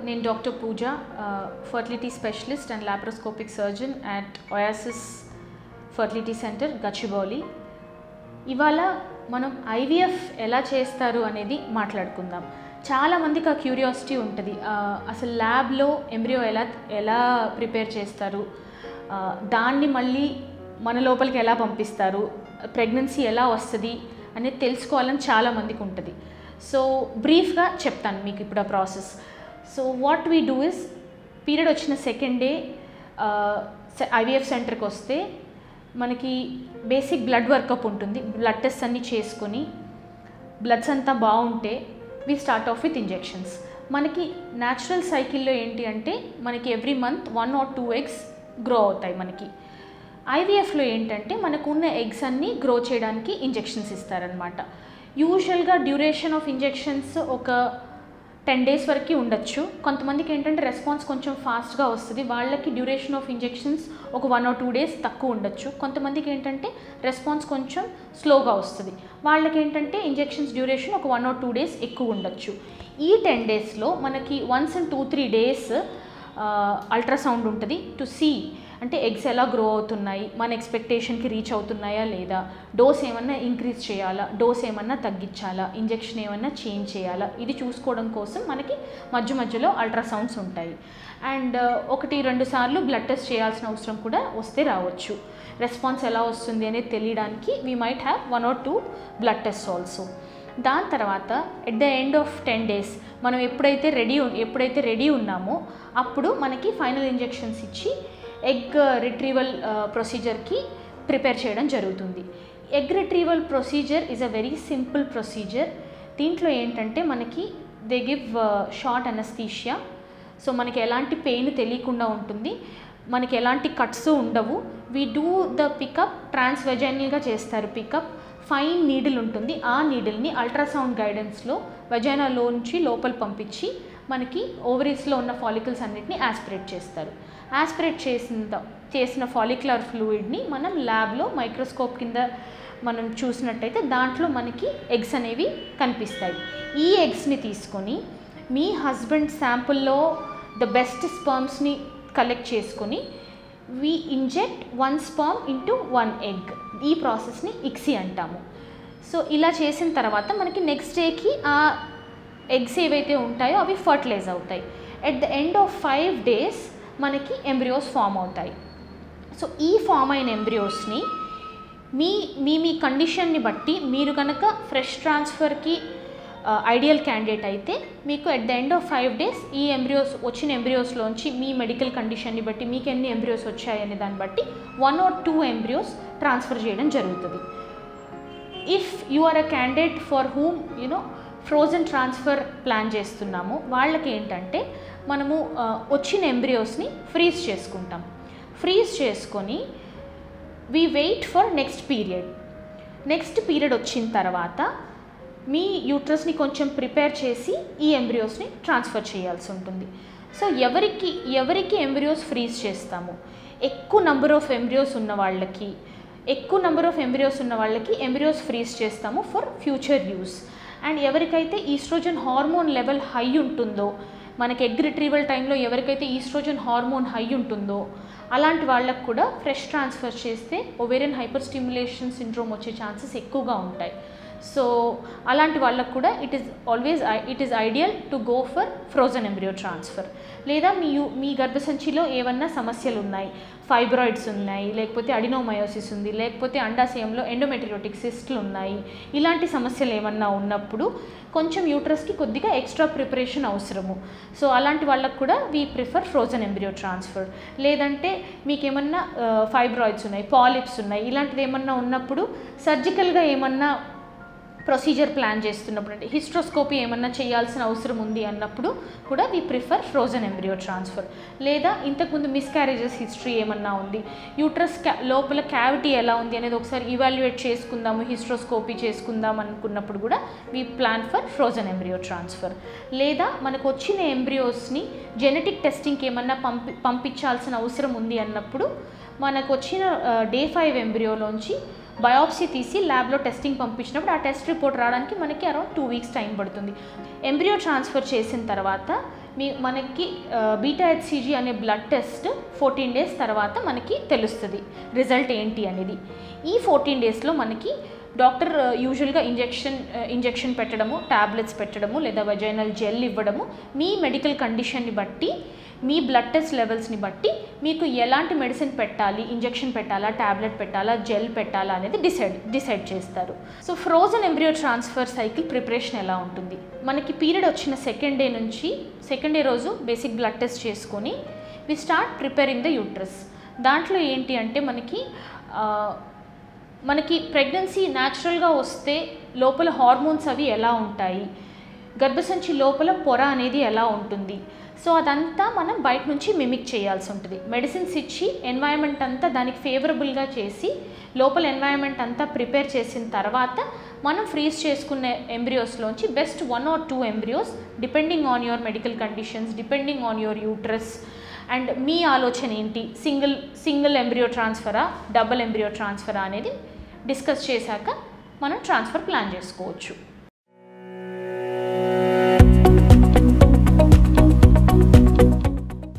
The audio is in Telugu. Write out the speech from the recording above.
నేను doctor Pooja fertility specialist and laparoscopic surgeon at Oasis Fertility Centre Gachibowli ఇవాళ మనం ఐవీఎఫ్ ఎలా చేస్తారు అనేది మాట్లాడుకుందాం చాలామందికి ఆ క్యూరియాసిటీ ఉంటుంది ఆ, అసలు ల్యాబ్లో ఎంబ్రియో ఎలా ఎలా ప్రిపేర్ చేస్తారు ఆ, దాన్ని మళ్ళీ మన లోపలికి ఎలా పంపిస్తారు ప్రెగ్నెన్సీ ఎలా వస్తుంది అనేది తెలుసుకోవాలని చాలామందికి ఉంటుంది సో బ్రీఫ్గా చెప్తాను మీకు ఇప్పుడు ఆ process so what we do is period వచ్చిన సెకండ్ డే ఐవీఎఫ్ సెంటర్కి వస్తే మనకి బేసిక్ బ్లడ్ వర్కప్ ఉంటుంది బ్లడ్ టెస్ట్ అన్నీ చేసుకొని బ్లడ్స్ అంతా బాగుంటే we start off with injections మనకి న్యాచురల్ సైకిల్లో ఏంటి అంటే మనకి every month one or two eggs grow అవుతాయి మనకి ఐవీఎఫ్లో ఏంటంటే మనకు ఉన్న ఎగ్స్ అన్నీ గ్రో చేయడానికి ఇంజెక్షన్స్ ఇస్తారనమాట యూజువల్గా డ్యూరేషన్ ఆఫ్ ఇంజెక్షన్స్ ఒక టెన్ డేస్ వరకు ఉండొచ్చు కొంతమందికి ఏంటంటే రెస్పాన్స్ కొంచెం ఫాస్ట్గా వస్తుంది వాళ్ళకి డ్యూరేషన్ ఆఫ్ ఇంజెక్షన్స్ ఒక వన్ ఆర్ టూ డేస్ తక్కువ ఉండొచ్చు కొంతమందికి ఏంటంటే రెస్పాన్స్ కొంచెం స్లోగా వస్తుంది వాళ్ళకి ఏంటంటే ఇంజెక్షన్స్ డ్యూరేషన్ ఒక వన్ ఆర్ టూ డేస్ ఎక్కువ ఉండొచ్చు ఈ టెన్ డేస్లో మనకి once and two three days ultrasound ఉంటుంది టు సీ అంటే ఎగ్స్ ఎలా గ్రో అవుతున్నాయి మన ఎక్స్పెక్టేషన్కి రీచ్ అవుతున్నాయా లేదా డోస్ ఏమన్నా ఇంక్రీజ్ చేయాలా డోస్ ఏమన్నా తగ్గించాలా ఇంజెక్షన్ ఏమన్నా చేంజ్ చేయాలా ఇది చూసుకోవడం కోసం మనకి మధ్య మధ్యలో అల్ట్రాసౌండ్స్ ఉంటాయి అండ్ ఒకటి రెండు సార్లు బ్లడ్ టెస్ట్ చేయాల్సిన అవసరం కూడా వస్తే రావచ్చు రెస్పాన్స్ ఎలా వస్తుంది అనేది తెలియడానికి we might have one or two blood test also దాని తర్వాత at the end of ten days మనం ఎప్పుడైతే రెడీ ఎప్పుడైతే రెడీ ఉన్నామో అప్పుడు మనకి ఫైనల్ ఇంజెక్షన్స్ ఇచ్చి ఎగ్ రిట్రీవల్ ప్రొసీజర్కి ప్రిపేర్ చేయడం జరుగుతుంది egg retrieval procedure is a very simple procedure దీంట్లో ఏంటంటే మనకి they give short anaesthesia so మనకి ఎలాంటి పెయిన్ తెలియకుండా ఉంటుంది మనకి ఎలాంటి కట్స్ ఉండవు వీ డూ ద పికప్ ట్రాన్స్వెజైనల్గా చేస్తారు పికప్ ఫైన్ నీడిల్ ఉంటుంది ఆ నీడిల్ని అల్ట్రాసౌండ్ గైడెన్స్లో వెజైనాలోంచి లోపల పంపించి మనకి ఓవరీస్లో ఉన్న ఫాలికల్స్ అన్నిటిని యాస్పిరేట్ చేస్తారు యాస్పిరేట్ చేసిన చేసిన ఫాలిక్యులర్ ఫ్లూయిడ్ని మనం ల్యాబ్లో మైక్రోస్కోప్ కింద మనం చూసినట్టయితే దాంట్లో మనకి ఎగ్స్ అనేవి కనిపిస్తాయి ఈ ఎగ్స్ని తీసుకొని మీ హస్బెండ్ శాంపుల్లో ద బెస్ట్ స్పర్మ్స్ని కలెక్ట్ చేసుకొని we inject one sperm into one egg ఈ ప్రాసెస్ని ఇక్సీ అంటాము సో ఇలా చేసిన తర్వాత మనకి నెక్స్ట్ డేకి ఆ ఎగ్స్ ఏవైతే ఉంటాయో అవి ఫర్టిలైజ్ అవుతాయి at the end of five days మనకి ఎంబ్రియోస్ ఫామ్ అవుతాయి సో ఈ ఫామ్ అయిన ఎంబ్రియోస్ని మీ మీ మీ కండిషన్ని బట్టి మీరు కనుక ఫ్రెష్ ట్రాన్స్ఫర్కి ఐడియల్ క్యాండిడేట్ అయితే మీకు at the end of five days ఈ ఎంబ్రియోస్ వచ్చిన ఎంబ్రియోస్లోంచి మీ మెడికల్ కండిషన్ని బట్టి మీకు ఎన్ని ఎంబ్రియోస్ వచ్చాయనే దాన్ని బట్టి one or two embryos transfer చేయడం జరుగుతుంది if you are a candidate for whom you know frozen transfer plan చేస్తున్నాము వాళ్ళకి ఏంటంటే మనము ఆ, వచ్చిన ఎంబ్రియోస్ని ఫ్రీజ్ చేసుకుంటాం ఫ్రీజ్ చేసుకొని we wait for next period next period వచ్చిన తర్వాత మీ యూట్రస్ని కొంచెం ప్రిపేర్ చేసి ఈ ఎంబ్రియోస్ని ట్రాన్స్ఫర్ చేయాల్సి ఉంటుంది సో ఎవరికి ఎవరికి ఎంబ్రియోస్ ఫ్రీజ్ చేస్తాము ఎక్కువ నంబర్ ఆఫ్ ఎంబ్రియోస్ ఉన్న వాళ్ళకి ఎక్కువ నెంబర్ ఆఫ్ ఎంబ్రియోస్ ఉన్న వాళ్ళకి ఎంబ్రియోస్ ఫ్రీజ్ చేస్తాము ఫర్ ఫ్యూచర్ యూస్ అండ్ ఎవరికైతే ఈస్ట్రోజన్ హార్మోన్ లెవెల్ హై ఉంటుందో మనకి ఎగ్ రిట్రీవల్ టైంలో ఎవరికైతే ఈస్ట్రోజన్ హార్మోన్ హై ఉంటుందో అలాంటి వాళ్ళకు కూడా ఫ్రెష్ ట్రాన్స్ఫర్ చేస్తే ఒవేరియన్ హైపర్ స్టిమ్యులేషన్ సిండ్రోమ్ వచ్చే ఛాన్సెస్ ఎక్కువగా ఉంటాయి సో అలాంటి వాళ్ళకు కూడా it is always it is ideal to go for frozen embryo transfer లేదా మీ యు- మీ గర్భసంచిలో ఏమన్నా సమస్యలు ఉన్నాయి ఫైబ్రాయిడ్స్ ఉన్నాయి లేకపోతే అడినోమయోసిస్ ఉంది లేకపోతే అండాశయంలో ఎండోమెట్రియోటిక్ సిస్ట్లు ఉన్నాయి ఇలాంటి సమస్యలు ఏమన్నా ఉన్నప్పుడు కొంచెం యూట్రస్కి కొద్దిగా ఎక్స్ట్రా ప్రిపరేషన్ అవసరము సో అలాంటి వాళ్ళకు కూడా we prefer frozen embryo transfer లేదంటే మీకు ఏమన్నా ఫైబ్రాయిడ్స్ ఉన్నాయి పాలిప్స్ ఉన్నాయి ఇలాంటిది ఏమన్నా ఉన్నప్పుడు సర్జికల్గా ఏమన్నా ప్రొసీజర్ ప్లాన్ చేస్తున్నప్పుడు అంటే హిస్ట్రోస్కోపీ ఏమన్నా చేయాల్సిన అవసరం ఉంది అన్నప్పుడు కూడా we prefer frozen embryo transfer లేదా ఇంతకుముందు మిస్క్యారేజెస్ హిస్టరీ ఏమన్నా ఉంది యూట్రస్ క్యా లోపల క్యావిటీ ఎలా ఉంది అనేది ఒకసారి ఇవాల్యుయేట్ చేసుకుందాము హిస్ట్రోస్కోపీ చేసుకుందాం అనుకున్నప్పుడు కూడా we plan for frozen embryo transfer లేదా మనకు వచ్చిన ఎంబ్రియోస్ని జెనెటిక్ టెస్టింగ్కి ఏమన్నా పంపి పంపించాల్సిన అవసరం ఉంది అన్నప్పుడు మనకు వచ్చిన డే ఫైవ్ ఎంబ్రియోలోంచి బయాప్సీ తీసి ల్యాబ్లో టెస్టింగ్ పంపించినప్పుడు ఆ టెస్ట్ రిపోర్ట్ రావడానికి మనకి అరౌండ్ టూ వీక్స్ టైం పడుతుంది ఎంబ్రియో ట్రాన్స్ఫర్ చేసిన తర్వాత మీ మనకి బీటా హెచ్సిజీ అనే బ్లడ్ టెస్ట్ ఫోర్టీన్ డేస్ తర్వాత మనకి తెలుస్తుంది రిజల్ట్ ఏంటి అనేది ఈ ఫోర్టీన్ డేస్లో మనకి డాక్టర్ యూజువల్గా ఇంజెక్షన్ ఇంజెక్షన్ పెట్టడము ట్యాబ్లెట్స్ పెట్టడము లేదా వెజైనల్ జెల్ ఇవ్వడము మీ మెడికల్ కండిషన్ని బట్టి మీ బ్లడ్ టెస్ట్ లెవెల్స్ని బట్టి మీకు ఎలాంటి మెడిసిన్ పెట్టాలి ఇంజెక్షన్ పెట్టాలా ట్యాబ్లెట్ పెట్టాలా జెల్ పెట్టాలా అనేది డిసైడ్ డిసైడ్ చేస్తారు so frozen embryo transfer cycle preparation ఎలా ఉంటుంది మనకి పీరియడ్ వచ్చిన సెకండ్ డే నుంచి సెకండ్ డే రోజు బేసిక్ బ్లడ్ టెస్ట్ చేసుకొని we start preparing the uterus దాంట్లో ఏంటి అంటే మనకి ఆ, మనకి ప్రెగ్నెన్సీ న్యాచురల్గా వస్తే లోపల హార్మోన్స్ అవి ఎలా ఉంటాయి గర్భసంచి లోపల పొర అనేది ఎలా ఉంటుంది సో అదంతా మనం బయట నుంచి మిమిక్ చేయాల్సి ఉంటుంది మెడిసిన్స్ ఇచ్చి ఎన్వైరన్మెంట్ అంతా దానికి ఫేవరబుల్గా చేసి లోపల ఎన్వైరన్మెంట్ అంతా ప్రిపేర్ చేసిన తర్వాత మనం ఫ్రీజ్ చేసుకున్న ఎంబ్రియోస్లోంచి best one or two embryos depending on your medical conditions depending on your uterus and మీ ఆలోచన ఏంటి సింగిల్ సింగిల్ ఎంబ్రియో ట్రాన్స్ఫరా డబుల్ ఎంబ్రియో ట్రాన్స్ఫరా అనేది డిస్కస్ చేశాక మనం ట్రాన్స్ఫర్ ప్లాన్ చేసుకోవచ్చు